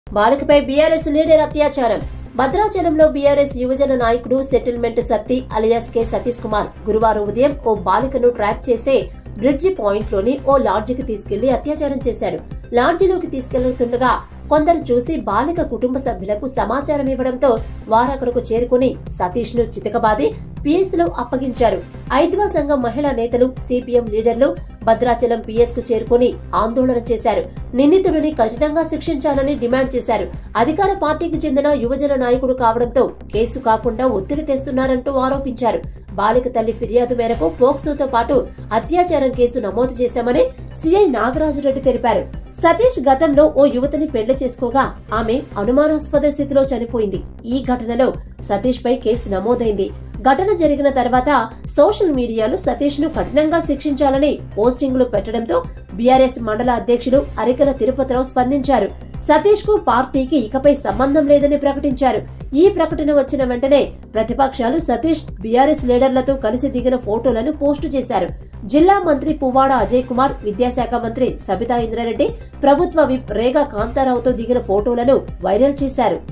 బాలికపై BRS leader అత్యాచారం భద్రాచలంలో బీఆర్ఎస్ యువజన నాయకుడు settlement Satti alias K Satish Kumar గురువారం ఉదయం ఓ బాలికను ట్రాప్ చేసే బ్రిడ్జి పాయింట్ లోని ఓ లాడ్జికి తీసుకెళ్లి అత్యాచారం చేశాడు లాడ్జిలోకి తీసుకెళ్తుండగా కొందరు చూసి బాలిక కుటుంబ సభ్యులకు సమాచారం ఇవ్వడంతో వారక్కడకు చేరుకుని సతీష్ ను చితకబాది పిఎస్ లో అప్పగించారు ఐద్వా సంఘం మహిళా నేతలు సిపిఎం లీడర్లు భద్రాచలం పిఎస్ కు చేరుకుని ఆందోళన చేశారు నిందితుడిని ఖచ్చితంగా శిక్షించాలని డిమాండ్ చేశారు అధికార పార్టీకి చెందిన యువజన నాయకుడు కావడంతో కేసు కాకుండా ఒత్తిడి తెస్తున్నారంటూ ఆరోపించారు బాలిక తల్లి ఫిర్యాదు మేరకు పోక్సోతో పాటు అత్యాచారం కేసు నమోదు చేశామని సిఐ నాగరాజురెడ్డి తెలిపారు సతీష్ గతంలో ఓ యువతిని పెళ్లి చేసుకోగా ఆమె అనుమానాస్పద స్థితిలో చనిపోయింది ఈ ఘటనలో సతీష్ పై కేసు నమోదైంది ఘటన జరిగిన తర్వాత సోషల్ మీడియాలో సతీష్ ను కఠినంగా శిక్షించాలని పోస్టింగులు పెట్టడంతో బీఆర్ఎస్ మండల అధ్యక్షుడు అరికల తిరుపతిరావు స్పందించారు సతీష్ కు పార్టీకి ఇకపై సంబంధం లేదని ప్రకటించారు ఈ ప్రకటన వచ్చిన వెంటనే ప్రతిపక్షాలు సతీష్ బీఆర్ఎస్ లీడర్లతో కలిసి దిగిన ఫోటోలను పోస్టు చేశారు జిల్లా మంత్రి పువ్వాడ అజయ్ కుమార్ విద్యాశాఖ మంత్రి సబితా ఇంద్రారెడ్డి ప్రభుత్వ విప్ రేగా కాంతారావుతో దిగిన ఫోటోలను వైరల్ చేశారు